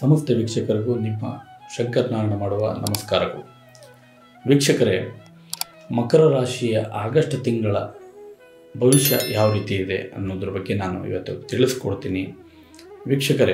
ಸಮಸ್ತ ವೀಕ್ಷಕರಿಗೂ ನಿಮ್ಮ ಶಂಕರ್ ನಾರಾಯಣ ಮಾಡುವ ನಮಸ್ಕಾರಗಳು ವೀಕ್ಷಕರೇ ಮಕರ ರಾಶಿಯ ಆಗಸ್ಟ್ ತಿಂಗಳ ಭವಿಷ್ಯ ಯಾವ ರೀತಿ ಇದೆ ಅನ್ನೋದ್ರ ಬಗ್ಗೆ ನಾನು ಇವತ್ತು ತಿಳಿಸ್ಕೊಡ್ತೀನಿ ವೀಕ್ಷಕರೇ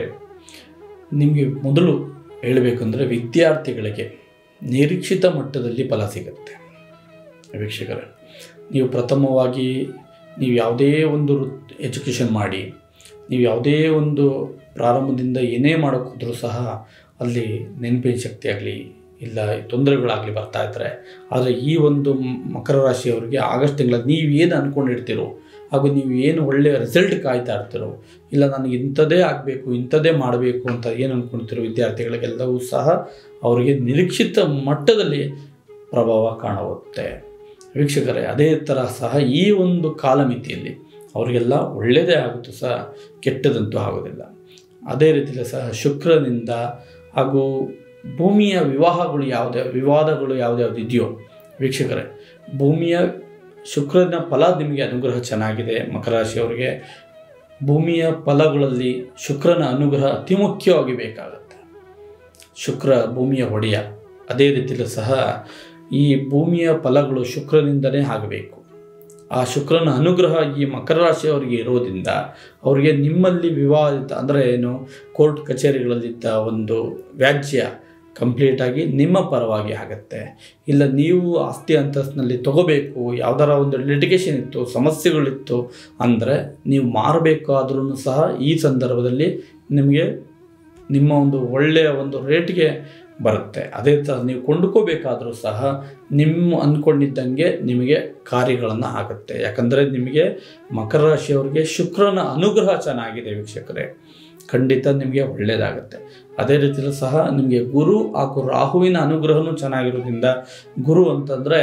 ನಿಮಗೆ ಮೊದಲು ಹೇಳಬೇಕಂದ್ರೆ ವಿದ್ಯಾರ್ಥಿಗಳಿಗೆ ನಿರೀಕ್ಷಿತ ಮಟ್ಟದಲ್ಲಿ ಫಲ ಸಿಗುತ್ತೆ ವೀಕ್ಷಕರೇ ನೀವು ಪ್ರಥಮವಾಗಿ ನೀವು ಯಾವುದೇ ಒಂದು ಎಜುಕೇಷನ್ ಮಾಡಿ ನೀವು ಯಾವುದೇ ಒಂದು ಪ್ರಾರಂಭದಿಂದ ಏನೇ ಮಾಡೋಕ್ಕೋದ್ರೂ ಸಹ ಅಲ್ಲಿ ನೆನಪಿನ ಶಕ್ತಿ ಆಗಲಿ ಇಲ್ಲ ತೊಂದರೆಗಳಾಗಲಿ ಬರ್ತಾ ಇರ್ತಾರೆ ಆದರೆ ಈ ಒಂದು ಮ್- ಮಕರ ರಾಶಿಯವರಿಗೆ ಆಗಸ್ಟ್ ತಿಂಗಳ ನೀವು ಏನು ಅಂದ್ಕೊಂಡಿರ್ತೀರೋ ಹಾಗೂ ನೀವು ಏನು ಒಳ್ಳೆಯ ರಿಸಲ್ಟ್ ಕಾಯ್ತಾ ಇರ್ತೀರೋ ಇಲ್ಲ ನನಗೆ ಇಂಥದ್ದೇ ಆಗಬೇಕು ಇಂಥದ್ದೇ ಮಾಡಬೇಕು ಅಂತ ಏನು ಅಂದ್ಕೊಳ್ತಿರೋ ವಿದ್ಯಾರ್ಥಿಗಳಿಗೆಲ್ಲವೂ ಸಹ ಅವರಿಗೆ ನಿರೀಕ್ಷಿತ ಮಟ್ಟದಲ್ಲಿ ಪ್ರಭಾವ ಕಾಣುತ್ತೆ ವೀಕ್ಷಕರೇ ಅದೇ ಥರ ಸಹ ಈ ಒಂದು ಕಾಲಮಿತಿಯಲ್ಲಿ ಅವರಿಗೆಲ್ಲ ಒಳ್ಳೆಯದೇ ಆಗುತ್ತೋ ಸಹ ಕೆಟ್ಟದಂತೂ ಆಗೋದಿಲ್ಲ ಅದೇ ರೀತಿಯಲ್ಲಿ ಸಹ ಶುಕ್ರನಿಂದ ಹಾಗೂ ಭೂಮಿಯ ವಿವಾಹಗಳು ಯಾವುದೇ ವಿವಾದಗಳು ಯಾವುದ್ಯಾವ್ದು ಇದೆಯೋ ವೀಕ್ಷಕರೇ ಭೂಮಿಯ ಶುಕ್ರನ ಫಲ ನಿಮಗೆ ಅನುಗ್ರಹ ಚೆನ್ನಾಗಿದೆ ಮಕರ ರಾಶಿಯವರಿಗೆ ಭೂಮಿಯ ಫಲಗಳಲ್ಲಿ ಶುಕ್ರನ ಅನುಗ್ರಹ ಅತಿ ಮುಖ್ಯವಾಗಿ ಬೇಕಾಗುತ್ತೆ ಶುಕ್ರ ಭೂಮಿಯ ಒಡೆಯ ಅದೇ ರೀತಿಯಲ್ಲೂ ಸಹ ಈ ಭೂಮಿಯ ಫಲಗಳು ಶುಕ್ರನಿಂದಲೇ ಆಗಬೇಕು ಆ ಶುಕ್ರನ ಅನುಗ್ರಹ ಈ ಮಕರ ರಾಶಿಯವರಿಗೆ ಇರೋದ್ರಿಂದ ಅವರಿಗೆ ನಿಮ್ಮಲ್ಲಿ ವಿವಾದಿತ ಅಂದರೆ ಏನು ಕೋರ್ಟ್ ಕಚೇರಿಗಳಲ್ಲಿದ್ದ ಒಂದು ವ್ಯಾಜ್ಯ ಕಂಪ್ಲೀಟಾಗಿ ನಿಮ್ಮ ಪರವಾಗಿ ಆಗುತ್ತೆ ಇಲ್ಲ ನೀವು ಆಸ್ತಿ ಅಂತಸ್ತಿನಲ್ಲಿ ತಗೋಬೇಕು ಯಾವ್ದಾರ ಒಂದು ಲಿಟಿಗೇಷನ್ ಇತ್ತು ಸಮಸ್ಯೆಗಳಿತ್ತು ಅಂದರೆ ನೀವು ಮಾರಬೇಕಾದ್ರೂ ಸಹ ಈ ಸಂದರ್ಭದಲ್ಲಿ ನಿಮಗೆ ನಿಮ್ಮ ಒಂದು ಒಳ್ಳೆಯ ಒಂದು ರೇಟ್ಗೆ ಬರುತ್ತೆ ಅದೇ ಥರ ನೀವು ಕೊಂಡ್ಕೋಬೇಕಾದರೂ ಸಹ ನಿಮ್ಮ ಅಂದ್ಕೊಂಡಿದ್ದಂಗೆ ನಿಮಗೆ ಕಾರ್ಯಗಳನ್ನು ಆಗುತ್ತೆ ಯಾಕಂದರೆ ನಿಮಗೆ ಮಕರ ರಾಶಿಯವರಿಗೆ ಶುಕ್ರನ ಅನುಗ್ರಹ ಚೆನ್ನಾಗಿದೆ ವೀಕ್ಷಕರೇ ಖಂಡಿತ ನಿಮಗೆ ಒಳ್ಳೆಯದಾಗುತ್ತೆ ಅದೇ ರೀತಿಯಲ್ಲೂ ಸಹ ನಿಮಗೆ ಗುರು ಹಾಗೂ ರಾಹುವಿನ ಅನುಗ್ರಹನೂ ಚೆನ್ನಾಗಿರೋದ್ರಿಂದ ಗುರು ಅಂತಂದರೆ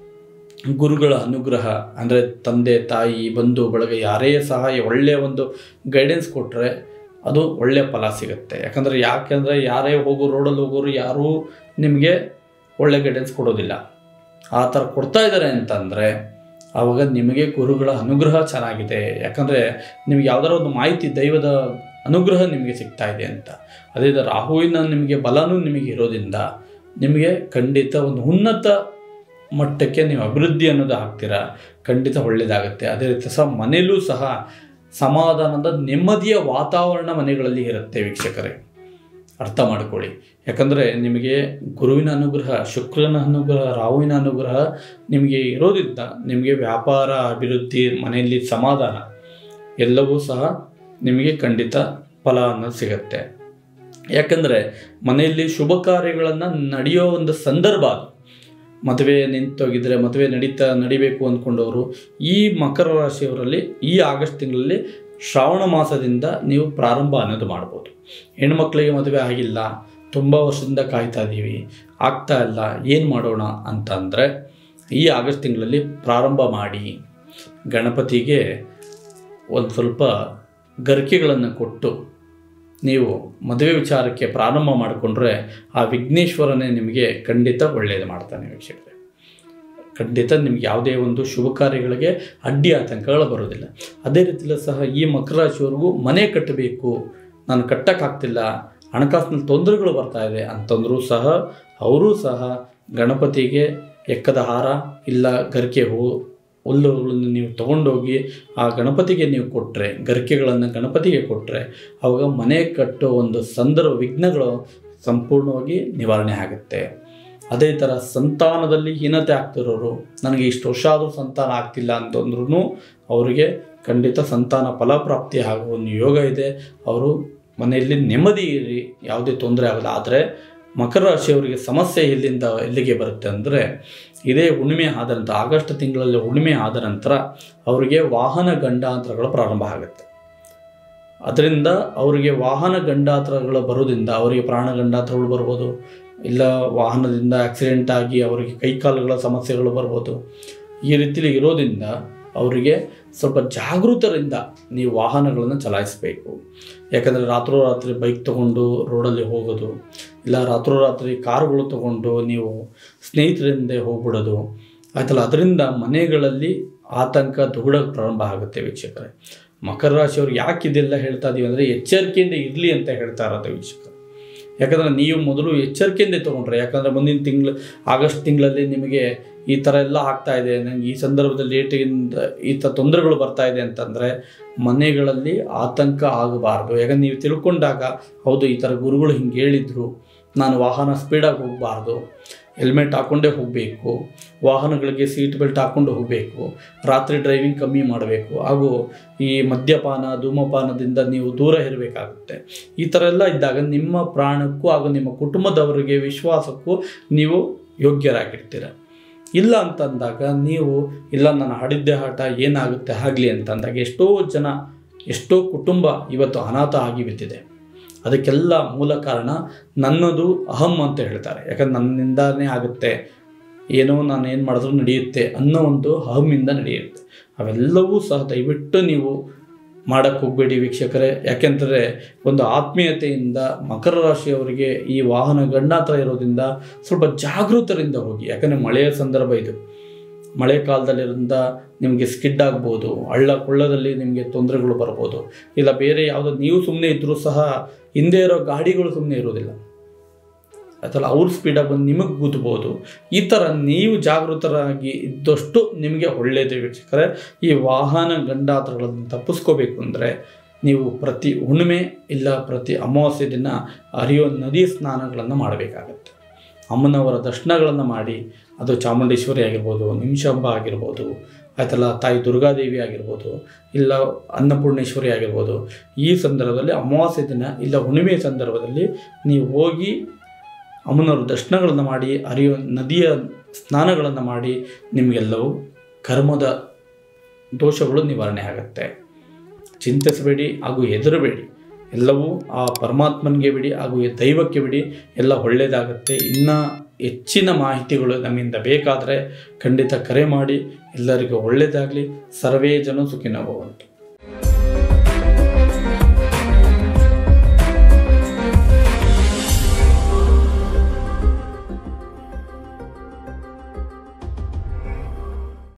ಗುರುಗಳ ಅನುಗ್ರಹ ಅಂದರೆ ತಂದೆ ತಾಯಿ ಬಂಧು ಬಳಗ ಯಾರೇ ಸಹಾಯ ಒಳ್ಳೆಯ ಒಂದು ಗೈಡೆನ್ಸ್ ಕೊಟ್ಟರೆ ಅದು ಒಳ್ಳೆಯ ಫಲ ಸಿಗುತ್ತೆ ಯಾಕಂದರೆ ಯಾಕೆಂದರೆ ಯಾರೇ ಹೋಗೋ ರೋಡಲ್ಲಿ ಹೋಗೋರು ಯಾರೂ ನಿಮಗೆ ಒಳ್ಳೆ ಗೈಡೆನ್ಸ್ ಕೊಡೋದಿಲ್ಲ ಆ ಥರ ಕೊಡ್ತಾ ಇದ್ದಾರೆ ಅಂತಂದರೆ ಆವಾಗ ನಿಮಗೆ ಗುರುಗಳ ಅನುಗ್ರಹ ಚೆನ್ನಾಗಿದೆ ಯಾಕಂದರೆ ನಿಮಗೆ ಯಾವ್ದಾರ ಒಂದು ಮಾಹಿತಿ ದೈವದ ಅನುಗ್ರಹ ನಿಮಗೆ ಸಿಗ್ತಾ ಇದೆ ಅಂತ ಅದೇ ಥರ ರಾಹುವಿನ ನಿಮಗೆ ಬಲನೂ ನಿಮಗೆ ಇರೋದ್ರಿಂದ ನಿಮಗೆ ಖಂಡಿತ ಒಂದು ಉನ್ನತ ಮಟ್ಟಕ್ಕೆ ನೀವು ಅಭಿವೃದ್ಧಿ ಅನ್ನೋದು ಆಗ್ತೀರಾ ಖಂಡಿತ ಒಳ್ಳೆಯದಾಗುತ್ತೆ ಅದೇ ರೀತಿ ಸಹ ಮನೆಯಲ್ಲೂ ಸಹ ಸಮಾಧಾನದ ನೆಮ್ಮದಿಯ ವಾತಾವರಣ ಮನೆಗಳಲ್ಲಿ ಇರುತ್ತೆ ವೀಕ್ಷಕರೇ ಅರ್ಥ ಮಾಡ್ಕೊಳ್ಳಿ ಯಾಕಂದರೆ ನಿಮಗೆ ಗುರುವಿನ ಅನುಗ್ರಹ ಶುಕ್ರನ ಅನುಗ್ರಹ ರಾಹುವಿನ ಅನುಗ್ರಹ ನಿಮಗೆ ಇರೋದ್ರಿಂದ ನಿಮಗೆ ವ್ಯಾಪಾರ ಅಭಿವೃದ್ಧಿ ಮನೆಯಲ್ಲಿ ಸಮಾಧಾನ ಎಲ್ಲವೂ ಸಹ ನಿಮಗೆ ಖಂಡಿತ ಫಲ ಅನ್ನೋದು ಸಿಗುತ್ತೆ ಯಾಕಂದರೆ ಮನೆಯಲ್ಲಿ ಶುಭ ಕಾರ್ಯಗಳನ್ನು ನಡೆಯೋ ಒಂದು ಸಂದರ್ಭ ಅದು ಮದುವೆ ನಿಂತೋಗಿದ್ರೆ ಮದುವೆ ನಡೀತಾ ನಡಿಬೇಕು ಅಂದ್ಕೊಂಡವರು ಈ ಮಕರ ರಾಶಿಯವರಲ್ಲಿ ಈ ಆಗಸ್ಟ್ ತಿಂಗಳಲ್ಲಿ ಶ್ರಾವಣ ಮಾಸದಿಂದ ನೀವು ಪ್ರಾರಂಭ ಅನ್ನೋದು ಮಾಡ್ಬೋದು ಹೆಣ್ಮಕ್ಳಿಗೆ ಮದುವೆ ಆಗಿಲ್ಲ ತುಂಬ ವರ್ಷದಿಂದ ಕಾಯ್ತಾ ಇದ್ದೀವಿ ಆಗ್ತಾ ಇಲ್ಲ ಏನು ಮಾಡೋಣ ಅಂತಂದರೆ ಈ ಆಗಸ್ಟ್ ತಿಂಗಳಲ್ಲಿ ಪ್ರಾರಂಭ ಮಾಡಿ ಗಣಪತಿಗೆ ಒಂದು ಸ್ವಲ್ಪ ಗರಿಕೆಗಳನ್ನು ಕೊಟ್ಟು ನೀವು ಮದುವೆ ವಿಚಾರಕ್ಕೆ ಪ್ರಾರಂಭ ಮಾಡಿಕೊಂಡ್ರೆ ಆ ವಿಘ್ನೇಶ್ವರನೇ ನಿಮಗೆ ಖಂಡಿತ ಒಳ್ಳೆಯದು ಮಾಡ್ತಾನೆ ವೀಕ್ಷಕರೇ ಖಂಡಿತ ನಿಮ್ಗೆ ಯಾವುದೇ ಒಂದು ಶುಭ ಕಾರ್ಯಗಳಿಗೆ ಅಡ್ಡಿ ಆತಂಕಗಳು ಬರೋದಿಲ್ಲ ಅದೇ ರೀತಿಯಲ್ಲಿ ಸಹ ಈ ಮಕರ ರಾಶಿಯವರೆಗೂ ಮನೆ ಕಟ್ಟಬೇಕು ನಾನು ಕಟ್ಟಕ್ಕಾಗ್ತಿಲ್ಲ ಹಣಕಾಸಿನಲ್ಲಿ ತೊಂದರೆಗಳು ಬರ್ತಾ ಇದೆ ಅಂತಂದರೂ ಸಹ ಅವರೂ ಸಹ ಗಣಪತಿಗೆ ಎಕ್ಕದ ಹಾರ ಇಲ್ಲ ಗರಿಕೆ ಹೂ ಹುಲ್ಲುಗಳನ್ನು ನೀವು ತಗೊಂಡೋಗಿ ಆ ಗಣಪತಿಗೆ ನೀವು ಕೊಟ್ಟರೆ ಗರಿಕೆಗಳನ್ನು ಗಣಪತಿಗೆ ಕೊಟ್ಟರೆ ಅವಾಗ ಮನೆ ಕಟ್ಟೋ ಒಂದು ಸಂದರ್ಭ ವಿಘ್ನಗಳು ಸಂಪೂರ್ಣವಾಗಿ ನಿವಾರಣೆ ಆಗುತ್ತೆ ಅದೇ ಥರ ಸಂತಾನದಲ್ಲಿ ಹೀನತೆ ಆಗ್ತಿರೋರು ನನಗೆ ಇಷ್ಟು ವರ್ಷ ಆದರೂ ಸಂತಾನ ಆಗ್ತಿಲ್ಲ ಅಂತಂದ್ರೂ ಅವರಿಗೆ ಖಂಡಿತ ಸಂತಾನ ಫಲಪ್ರಾಪ್ತಿ ಆಗುವ ಒಂದು ಯೋಗ ಇದೆ ಅವರು ಮನೆಯಲ್ಲಿ ನೆಮ್ಮದಿ ಇರಿ ಯಾವುದೇ ತೊಂದರೆ ಆಗಲ್ಲ ಆದರೆ ಮಕರ ರಾಶಿಯವರಿಗೆ ಸಮಸ್ಯೆ ಎಲ್ಲಿಂದ ಎಲ್ಲಿಗೆ ಬರುತ್ತೆ ಅಂದರೆ ಇದೇ ಹುಣ್ಣಿಮೆ ಆದ ನಂತರ ಆಗಸ್ಟ್ ತಿಂಗಳಲ್ಲಿ ಹುಣ್ಣಿಮೆ ಆದ ನಂತರ ಅವರಿಗೆ ವಾಹನ ಗಂಡಾಂತರಗಳು ಪ್ರಾರಂಭ ಆಗುತ್ತೆ ಅದರಿಂದ ಅವರಿಗೆ ವಾಹನ ಗಂಡಾಂತರಗಳು ಬರೋದ್ರಿಂದ ಅವರಿಗೆ ಪ್ರಾಣ ಗಂಡಾಂತರಗಳು ಬರ್ಬೋದು ಇಲ್ಲ ವಾಹನದಿಂದ ಆಕ್ಸಿಡೆಂಟ್ ಆಗಿ ಅವರಿಗೆ ಕೈಕಾಲುಗಳ ಸಮಸ್ಯೆಗಳು ಬರ್ಬೋದು ಈ ರೀತಿಲಿ ಇರೋದ್ರಿಂದ ಅವರಿಗೆ ಸ್ವಲ್ಪ ಜಾಗೃತರಿಂದ ನೀವು ವಾಹನಗಳನ್ನು ಚಲಾಯಿಸಬೇಕು ಯಾಕಂದರೆ ರಾತ್ರೋರಾತ್ರಿ ಬೈಕ್ ತೊಗೊಂಡು ರೋಡಲ್ಲಿ ಹೋಗೋದು ಇಲ್ಲ ರಾತ್ರೋರಾತ್ರಿ ಕಾರುಗಳು ತೊಗೊಂಡು ನೀವು ಸ್ನೇಹಿತರಿಂದ ಹೋಗ್ಬಿಡೋದು ಆಯ್ತಲ್ಲ ಅದರಿಂದ ಮನೆಗಳಲ್ಲಿ ಆತಂಕ ದುಗುಡಕ್ಕೆ ಪ್ರಾರಂಭ ಆಗುತ್ತೆ ವೀಕ್ಷಕರೇ ಮಕರ ರಾಶಿಯವ್ರು ಯಾಕೆ ಇದೆಲ್ಲ ಹೇಳ್ತಾ ಇದೀವಿ ಅಂದರೆ ಎಚ್ಚರಿಕೆಯಿಂದ ಇರಲಿ ಅಂತ ಹೇಳ್ತಾ ಇರೋದು ವೀಕ್ಷಕರು ಯಾಕಂದರೆ ನೀವು ಮೊದಲು ಎಚ್ಚರಿಕೆಯಿಂದ ತೊಗೊಂಡ್ರೆ ಯಾಕಂದರೆ ಮುಂದಿನ ತಿಂಗಳು ಆಗಸ್ಟ್ ತಿಂಗಳಲ್ಲಿ ನಿಮಗೆ ಈ ಥರ ಎಲ್ಲ ಆಗ್ತಾ ಇದೆ ನನಗೆ ಈ ಸಂದರ್ಭದಲ್ಲಿ ಲೇಟಿಂದ ಈ ಥರ ತೊಂದರೆಗಳು ಬರ್ತಾ ಇದೆ ಅಂತಂದರೆ ಮನೆಗಳಲ್ಲಿ ಆತಂಕ ಆಗಬಾರ್ದು ಯಾಕಂದ್ರೆ ನೀವು ತಿಳ್ಕೊಂಡಾಗ ಹೌದು ಈ ಥರ ಗುರುಗಳು ಹಿಂಗೆ ಹೇಳಿದರು ನಾನು ವಾಹನ ಸ್ಪೀಡಾಗಿ ಹೋಗಬಾರ್ದು ಹೆಲ್ಮೆಟ್ ಹಾಕ್ಕೊಂಡೇ ಹೋಗಬೇಕು ವಾಹನಗಳಿಗೆ ಸೀಟ್ ಬೆಲ್ಟ್ ಹಾಕ್ಕೊಂಡು ಹೋಗಬೇಕು ರಾತ್ರಿ ಡ್ರೈವಿಂಗ್ ಕಮ್ಮಿ ಮಾಡಬೇಕು ಹಾಗೂ ಈ ಮದ್ಯಪಾನ ಧೂಮಪಾನದಿಂದ ನೀವು ದೂರ ಇರಬೇಕಾಗುತ್ತೆ ಈ ಥರ ಎಲ್ಲ ಇದ್ದಾಗ ನಿಮ್ಮ ಪ್ರಾಣಕ್ಕೂ ಹಾಗೂ ನಿಮ್ಮ ಕುಟುಂಬದವರಿಗೆ ವಿಶ್ವಾಸಕ್ಕೂ ನೀವು ಯೋಗ್ಯರಾಗಿರ್ತೀರ ಇಲ್ಲ ಅಂತಂದಾಗ ನೀವು ಇಲ್ಲ ನಾನು ಆಡಿದ್ದೆ ಆಟ ಏನಾಗುತ್ತೆ ಆಗಲಿ ಅಂತಂದಾಗ ಎಷ್ಟೋ ಜನ ಎಷ್ಟೋ ಕುಟುಂಬ ಇವತ್ತು ಅನಾಥ ಆಗಿ ಬಿದ್ದಿದೆ ಅದಕ್ಕೆಲ್ಲ ಮೂಲ ಕಾರಣ ನನ್ನದು ಅಹಂ ಅಂತ ಹೇಳ್ತಾರೆ ಯಾಕಂದ್ರೆ ನನ್ನಿಂದಾನೇ ಆಗುತ್ತೆ ಏನೋ ನಾನು ಏನು ಮಾಡಿದ್ರೂ ನಡೆಯುತ್ತೆ ಅನ್ನೋ ಒಂದು ಅಹಮಿಂದ ನಡೆಯುತ್ತೆ ಅವೆಲ್ಲವೂ ಸಹ ದಯವಿಟ್ಟು ನೀವು ಮಾಡೋಕ್ಕೆ ಹೋಗಬೇಡಿ ವೀಕ್ಷಕರೇ ಯಾಕೆಂದರೆ ಒಂದು ಆತ್ಮೀಯತೆಯಿಂದ ಮಕರ ರಾಶಿಯವರಿಗೆ ಈ ವಾಹನ ಗಂಡಾಂತರ ಇರೋದ್ರಿಂದ ಸ್ವಲ್ಪ ಜಾಗೃತರಿಂದ ಹೋಗಿ ಯಾಕಂದರೆ ಮಳೆಯ ಸಂದರ್ಭ ಇದು ಮಳೆ ಕಾಲದಲ್ಲಿರೋದ್ರಿಂದ ನಿಮಗೆ ಸ್ಕಿಡ್ ಆಗ್ಬೋದು ಹಳ್ಳ ಕೊಳ್ಳದಲ್ಲಿ ನಿಮಗೆ ತೊಂದರೆಗಳು ಬರ್ಬೋದು ಇಲ್ಲ ಬೇರೆ ಯಾವುದೋ ನೀವು ಸುಮ್ಮನೆ ಇದ್ದರೂ ಸಹ ಹಿಂದೆ ಇರೋ ಗಾಡಿಗಳು ಸುಮ್ಮನೆ ಇರೋದಿಲ್ಲ ಅಥವಾ ಅವ್ರ ಸ್ಪೀಡಾಗಿ ಬಂದು ನಿಮಗೆ ಗುದ್ಬೋದು ಈ ಥರ ನೀವು ಜಾಗೃತರಾಗಿ ಇದ್ದಷ್ಟು ನಿಮಗೆ ಒಳ್ಳೆಯದು ವೀಕ್ಷಕರೇ ಈ ವಾಹನ ಗಂಡಾತರಗಳನ್ನು ತಪ್ಪಿಸ್ಕೋಬೇಕು ಅಂದರೆ ನೀವು ಪ್ರತಿ ಹುಣ್ಣಿಮೆ ಇಲ್ಲ ಪ್ರತಿ ಅಮಾವಾಸ್ಯೆ ದಿನ ಹರಿಯೋ ನದಿ ಸ್ನಾನಗಳನ್ನು ಮಾಡಬೇಕಾಗತ್ತೆ ಅಮ್ಮನವರ ದರ್ಶನಗಳನ್ನು ಮಾಡಿ ಅದು ಚಾಮುಂಡೇಶ್ವರಿ ಆಗಿರ್ಬೋದು ನಿಮಿಷಾಂಬ ಆಗಿರ್ಬೋದು ಆಯ್ತಲ್ಲ ತಾಯಿ ದುರ್ಗಾದೇವಿ ಆಗಿರ್ಬೋದು ಇಲ್ಲ ಅನ್ನಪೂರ್ಣೇಶ್ವರಿ ಆಗಿರ್ಬೋದು ಈ ಸಂದರ್ಭದಲ್ಲಿ ಅಮಾವಾಸ್ಯೆ ದಿನ ಇಲ್ಲ ಹುಣ್ಣಿಮೆ ಸಂದರ್ಭದಲ್ಲಿ ನೀವು ಹೋಗಿ ಅಮ್ಮನವ್ರ ದರ್ಶನಗಳನ್ನು ಮಾಡಿ ಹರಿಯೋ ನದಿಯ ಸ್ನಾನಗಳನ್ನು ಮಾಡಿ ನಿಮಗೆಲ್ಲವೂ ಕರ್ಮದ ದೋಷಗಳು ನಿವಾರಣೆ ಆಗುತ್ತೆ ಚಿಂತಿಸಬೇಡಿ ಹಾಗೂ ಹೆದರಬೇಡಿ ಎಲ್ಲವೂ ಆ ಪರಮಾತ್ಮನಿಗೆ ಬಿಡಿ ಹಾಗೂ ಈ ದೈವಕ್ಕೆ ಬಿಡಿ ಎಲ್ಲ ಒಳ್ಳೆಯದಾಗುತ್ತೆ ಇನ್ನು ಹೆಚ್ಚಿನ ಮಾಹಿತಿಗಳು ನಮ್ಮಿಂದ ಬೇಕಾದರೆ ಖಂಡಿತ ಕರೆ ಮಾಡಿ ಎಲ್ಲರಿಗೂ ಒಳ್ಳೆಯದಾಗಲಿ ಸರ್ವೇ ಜನ ಸುಖಿನೋ ಭವಂತು